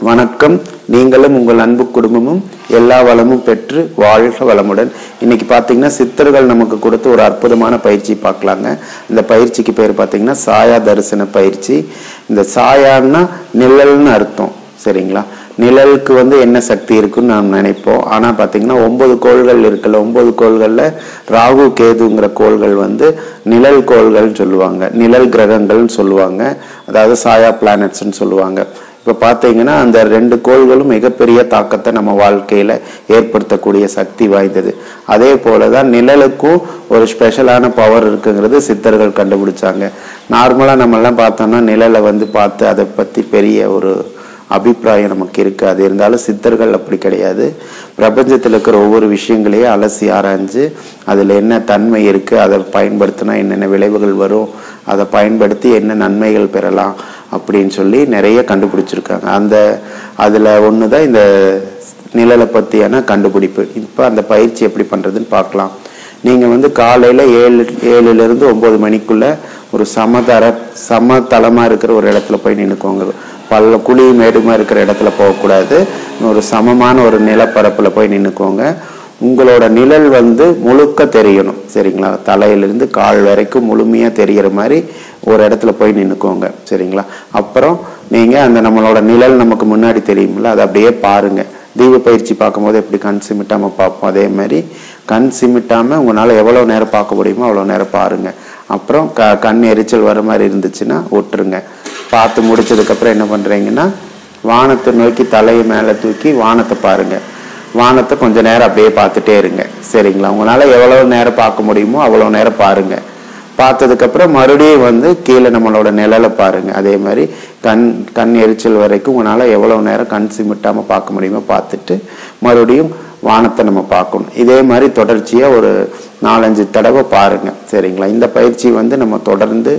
வணக்கம் நீங்களும் உங்கள் அன்பு குடும்பமும் எல்லா வளமும் பெற்று வாழ்க வளமுடன் இன்னைக்கு பார்த்தீங்கன்னா சித்தர்கள் நமக்கு கொடுத்த ஒரு அற்புதமான பயிற்சி பார்க்கலாங்க இந்த பயிற்சிக்கு பேர் பார்த்தீங்கன்னா சாயா தரிசன பயிற்சி இந்த சாயான்னா நிழல்னு அர்த்தம் சரிங்களா நிழலுக்கு வந்து என்ன சக்தி இருக்குன்னு நாம் நினைப்போம் ஆனால் பார்த்தீங்கன்னா ஒன்பது கோள்கள் இருக்குல்ல ஒன்பது கோள்களில் ராகு கேதுங்கிற கோள்கள் வந்து நிழல் கோள்கள்னு சொல்லுவாங்க நிழல் கிரகங்கள்னு சொல்லுவாங்க அதாவது சாயா பிளானட்ஸ்ன்னு சொல்லுவாங்க இப்போ பார்த்தீங்கன்னா அந்த ரெண்டு கோள்களும் மிகப்பெரிய தாக்கத்தை நம்ம வாழ்க்கையில் ஏற்படுத்தக்கூடிய சக்தி வாய்ந்தது அதே போல தான் நிழலுக்கும் ஒரு ஸ்பெஷலான பவர் இருக்குங்கிறது சித்தர்கள் கண்டுபிடிச்சாங்க நார்மலாக நம்மெல்லாம் பார்த்தோம்னா நிழலை வந்து பார்த்து அதை பற்றி பெரிய ஒரு அபிப்பிராயம் நமக்கு இருக்காது இருந்தாலும் சித்தர்கள் அப்படி கிடையாது பிரபஞ்சத்தில் இருக்கிற ஒவ்வொரு விஷயங்களையும் அலசி ஆராய்ஞ்சு அதில் என்ன தன்மை இருக்குது அதை பயன்படுத்தினா என்னென்ன விளைவுகள் வரும் அதை பயன்படுத்தி என்ன நன்மைகள் பெறலாம் அப்படின்னு சொல்லி நிறைய கண்டுபிடிச்சிருக்காங்க அந்த அதில் ஒன்று தான் இந்த நிழலை பற்றியான கண்டுபிடிப்பு இப்போ அந்த பயிற்சி எப்படி பண்ணுறதுன்னு பார்க்கலாம் நீங்கள் வந்து காலையில் ஏழு ஏழுலேருந்து ஒம்பது மணிக்குள்ளே ஒரு சமதர சமதளமாக இருக்கிற ஒரு இடத்துல போய் நின்றுக்கோங்க பல்ல குழி மேடுமா இருக்கிற இடத்துல போகக்கூடாது ஒரு சமமான ஒரு நிலப்பரப்பில் போய் நின்றுக்கோங்க உங்களோட நிழல் வந்து முழுக்க தெரியணும் சரிங்களா தலையிலிருந்து கால் வரைக்கும் முழுமையாக தெரிகிற மாதிரி ஒரு இடத்துல போய் நின்றுக்கோங்க சரிங்களா அப்புறம் நீங்கள் அந்த நம்மளோட நிழல் நமக்கு முன்னாடி தெரியுமில்ல அதை அப்படியே பாருங்கள் தீப பயிற்சி பார்க்கும்போது எப்படி கண் சிமிட்டாமல் பார்ப்போம் அதே மாதிரி கண் சிமிட்டாமல் உங்களால் எவ்வளோ நேரம் பார்க்க முடியுமோ அவ்வளோ நேரம் பாருங்கள் அப்புறம் க கண் எரிச்சல் வர மாதிரி இருந்துச்சுன்னா விட்டுருங்க பார்த்து முடிச்சதுக்கப்புறம் என்ன பண்ணுறீங்கன்னா வானத்தை நோக்கி தலையை மேலே தூக்கி வானத்தை பாருங்கள் வானத்தை கொஞ்ச நேரம் அப்படியே பார்த்துட்டே இருங்க சரிங்களா உங்களால் எவ்வளோ நேரம் பார்க்க முடியுமோ அவ்வளோ நேரம் பாருங்கள் பார்த்ததுக்கப்புறம் மறுபடியும் வந்து கீழே நம்மளோட நிழலை பாருங்க அதே மாதிரி கண் கண் எரிச்சல் வரைக்கும் உங்களால் எவ்வளோ நேரம் கண் சிமிட்டாமல் பார்க்க முடியுமோ பார்த்துட்டு மறுபடியும் வானத்தை நம்ம பார்க்கணும் இதே மாதிரி தொடர்ச்சியாக ஒரு நாலஞ்சு தடவை பாருங்க சரிங்களா இந்த பயிற்சி வந்து நம்ம தொடர்ந்து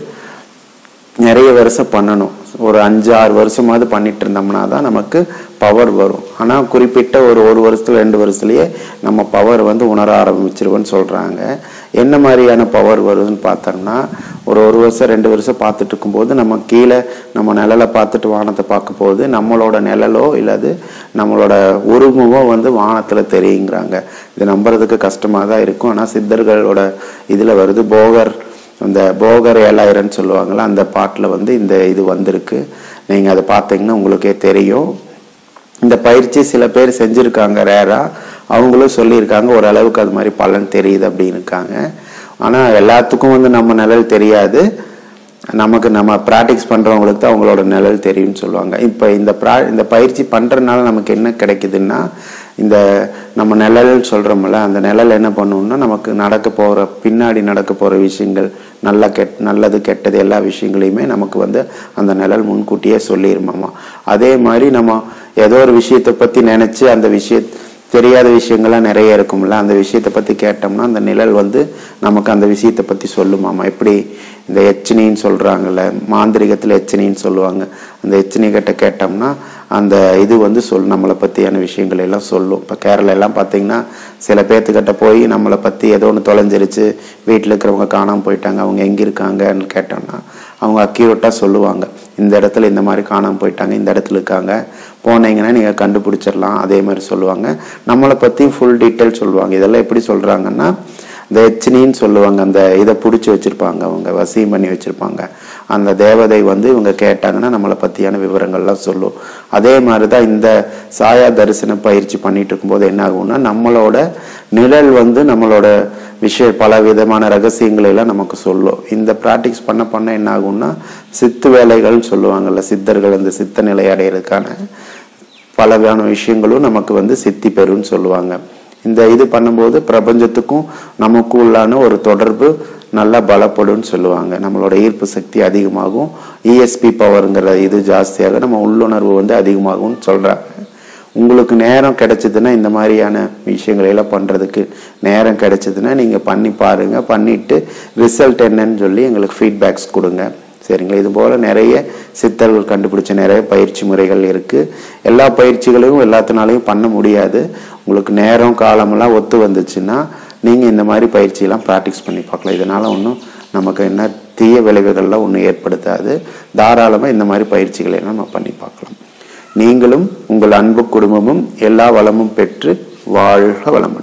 நிறைய வருஷம் பண்ணணும் ஒரு அஞ்சு ஆறு வருஷமாவது பண்ணிட்டு இருந்தோம்னா தான் நமக்கு பவர் வரும் ஆனால் குறிப்பிட்ட ஒரு ஒரு வருஷத்துல ரெண்டு வருஷத்துலயே நம்ம பவர் வந்து உணர ஆரம்பிச்சிருவோன்னு சொல்கிறாங்க என்ன மாதிரியான பவர் வருதுன்னு பார்த்தோம்னா ஒரு ஒரு வருஷம் ரெண்டு வருஷம் பார்த்துட்டு இருக்கும்போது நம்ம கீழே நம்ம நிழலை பார்த்துட்டு வானத்தை பார்க்க போது நம்மளோட நிழலோ இல்லாது நம்மளோட உருவமோ வந்து வானத்தில் தெரியுங்கிறாங்க இது நம்புறதுக்கு கஷ்டமாக தான் இருக்கும் ஆனால் சித்தர்களோட இதில் வருது போகர் அந்த போகர் ஏழாயிரம்னு சொல்லுவாங்கள்ல அந்த பாட்டில் வந்து இந்த இது வந்திருக்கு நீங்கள் அதை பார்த்தீங்கன்னா உங்களுக்கே தெரியும் இந்த பயிற்சி சில பேர் செஞ்சுருக்காங்க ரேராக அவங்களும் சொல்லியிருக்காங்க ஓரளவுக்கு அது மாதிரி பலன் தெரியுது அப்படின்னு இருக்காங்க ஆனால் எல்லாத்துக்கும் வந்து நம்ம நிழல் தெரியாது நமக்கு நம்ம ப்ராக்டிஸ் பண்ணுறவங்களுக்கு தான் அவங்களோட நிழல் தெரியும்னு சொல்லுவாங்க இப்போ இந்த ப்ரா இந்த பயிற்சி பண்ணுறதுனால நமக்கு என்ன கிடைக்குதுன்னா இந்த நம்ம நிழல் சொல்கிறோம்ல அந்த நிழல் என்ன பண்ணுவோம்னா நமக்கு நடக்க போகிற பின்னாடி நடக்க போகிற விஷயங்கள் நல்ல கெட் நல்லது கெட்டது எல்லா விஷயங்களையுமே நமக்கு வந்து அந்த நிழல் முன்கூட்டியே சொல்லிடுமாமா அதே மாதிரி நம்ம ஏதோ ஒரு விஷயத்தை பற்றி நினச்சி அந்த விஷய தெரியாத விஷயங்கள்லாம் நிறைய இருக்கும்ல அந்த விஷயத்தை பற்றி கேட்டோம்னா அந்த நிழல் வந்து நமக்கு அந்த விஷயத்தை பற்றி சொல்லுமாமா எப்படி இந்த எச்சினின்னு சொல்கிறாங்கல்ல மாந்திரிகத்தில் எச்சினின்னு சொல்லுவாங்க அந்த எச்சினி கிட்ட கேட்டோம்னா அந்த இது வந்து சொல் நம்மளை பற்றியான விஷயங்கள் எல்லாம் சொல்லும் இப்போ கேரளா எல்லாம் பார்த்தீங்கன்னா சில பேர்த்துக்கிட்ட போய் நம்மளை பற்றி ஏதோ ஒன்று தொலைஞ்சிருச்சு வீட்டில் இருக்கிறவங்க காணாமல் போயிட்டாங்க அவங்க எங்கே இருக்காங்கன்னு கேட்டோம்னா அவங்க அக்யூரேட்டாக சொல்லுவாங்க இந்த இடத்துல இந்த மாதிரி காணாமல் போயிட்டாங்க இந்த இடத்துல இருக்காங்க போனீங்கன்னா நீங்கள் கண்டுபிடிச்சிடலாம் அதே மாதிரி சொல்லுவாங்க நம்மளை பற்றி ஃபுல் டீட்டெயில் சொல்லுவாங்க இதெல்லாம் எப்படி சொல்கிறாங்கன்னா இந்த எச்சினின்னு சொல்லுவாங்க அந்த இதை பிடிச்சி வச்சுருப்பாங்க அவங்க வசியம் பண்ணி வச்சுருப்பாங்க அந்த தேவதை வந்து இவங்க கேட்டாங்கன்னா நம்மளை பற்றியான விவரங்கள்லாம் சொல்லும் அதே மாதிரி தான் இந்த சாயா தரிசன பயிற்சி பண்ணிட்டு இருக்கும்போது என்ன ஆகும்னா நம்மளோட நிழல் வந்து நம்மளோட விஷய பல விதமான ரகசியங்களை எல்லாம் நமக்கு சொல்லும் இந்த ப்ராக்டிஸ் பண்ண பண்ண என்ன ஆகும்னா சித்து வேலைகள்னு சொல்லுவாங்கல்ல சித்தர்கள் அந்த சித்த நிலை அடையிறதுக்கான பலவான விஷயங்களும் நமக்கு வந்து சித்தி பெறும்னு சொல்லுவாங்க இந்த இது பண்ணும்போது பிரபஞ்சத்துக்கும் நமக்கும் உள்ளான ஒரு தொடர்பு நல்லா பலப்படும்னு சொல்லுவாங்க நம்மளோட ஈர்ப்பு சக்தி அதிகமாகும் இஎஸ்பி பவருங்கிற இது ஜாஸ்தியாக நம்ம உள்ளுணர்வு வந்து அதிகமாகும்னு சொல்கிறாங்க உங்களுக்கு நேரம் கிடைச்சதுன்னா இந்த மாதிரியான விஷயங்களை எல்லாம் பண்ணுறதுக்கு நேரம் கிடைச்சதுன்னா நீங்கள் பண்ணி பாருங்கள் பண்ணிவிட்டு ரிசல்ட் என்னன்னு சொல்லி எங்களுக்கு ஃபீட்பேக்ஸ் கொடுங்க சரிங்களா இது போல் நிறைய சித்தர்கள் கண்டுபிடிச்ச நிறைய பயிற்சி முறைகள் இருக்குது எல்லா பயிற்சிகளையும் எல்லாத்தினாலையும் பண்ண முடியாது உங்களுக்கு நேரம் காலமெல்லாம் ஒத்து வந்துச்சுன்னா நீங்கள் இந்த மாதிரி பயிற்சியெல்லாம் ப்ராக்டிஸ் பண்ணி பார்க்கலாம் இதனால் ஒன்றும் நமக்கு என்ன தீய விளைவுகள்லாம் ஒன்றும் ஏற்படுத்தாது தாராளமாக இந்த மாதிரி பயிற்சிகளை எல்லாம் நம்ம பண்ணி பார்க்கலாம் நீங்களும் உங்கள் அன்பு குடும்பமும் எல்லா வளமும் பெற்று வாழ்க வளமுடன்